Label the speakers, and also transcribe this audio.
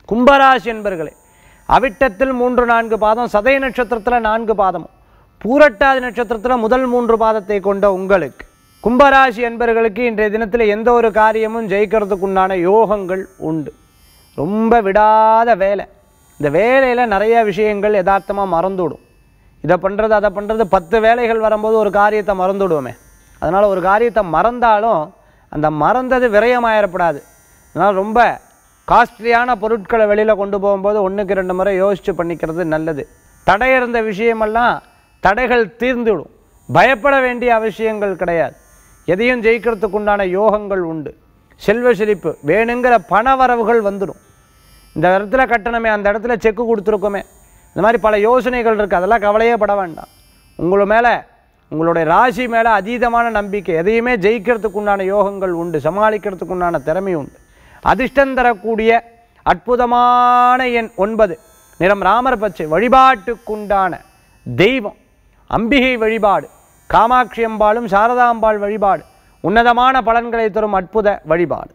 Speaker 1: கும்பராசி என்பர்களே அவிட்டத்தில் மூன்று நான்கு பாதம் சதய நட்சத்திரத்தில் நான்கு பாதமும் பூரட்டாதி நட்சத்திரத்தில் முதல் மூன்று பாதத்தை கொண்ட உங்களுக்கு கும்பராசி என்பர்களுக்கு இன்றைய தினத்தில் எந்த ஒரு காரியமும் ஜெயிக்கிறதுக்குண்டான யோகங்கள் உண்டு ரொம்ப விடாத வேலை இந்த வேலையில் நிறைய விஷயங்கள் யதார்த்தமாக மறந்துவிடும் இதை பண்ணுறது அதை பண்ணுறது பத்து வேலைகள் வரும்போது ஒரு காரியத்தை மறந்துவிடுவோமே அதனால் ஒரு காரியத்தை மறந்தாலும் அந்த மறந்தது விரயமாயிடப்படாது அதனால் ரொம்ப காஸ்ட்லியான பொருட்களை வெளியில் கொண்டு போகும்போது ஒன்றுக்கு ரெண்டு முறை யோசித்து பண்ணிக்கிறது நல்லது தடை இருந்த விஷயமெல்லாம் தடைகள் தீர்ந்துவிடும் பயப்பட வேண்டிய அவசியங்கள் கிடையாது எதையும் ஜெயிக்கிறதுக்கு உண்டான யோகங்கள் உண்டு செல்வ செழிப்பு வேணுங்கிற பண வரவுகள் வந்துடும் இந்த இடத்துல கட்டணமே அந்த இடத்துல செக்கு கொடுத்துருக்கோமே இந்த மாதிரி பல யோசனைகள் இருக்குது அதெல்லாம் கவலையே பட வேண்டாம் உங்களை மேலே உங்களுடைய ராசி மேலே அதீதமான நம்பிக்கை எதையுமே ஜெயிக்கிறதுக்கு உண்டான யோகங்கள் உண்டு சமாளிக்கிறதுக்கு உண்டான திறமை உண்டு அதிர்ஷ்டம் தரக்கூடிய அற்புதமான எண் ஒன்பது நிறம் ராமர் பச்சை வழிபாட்டுக்குண்டான தெய்வம் அம்பிகை வழிபாடு காமாட்சி அம்பாளும் சாரதாம்பாள் வழிபாடு உன்னதமான பலன்களை தரும் அற்புத வழிபாடு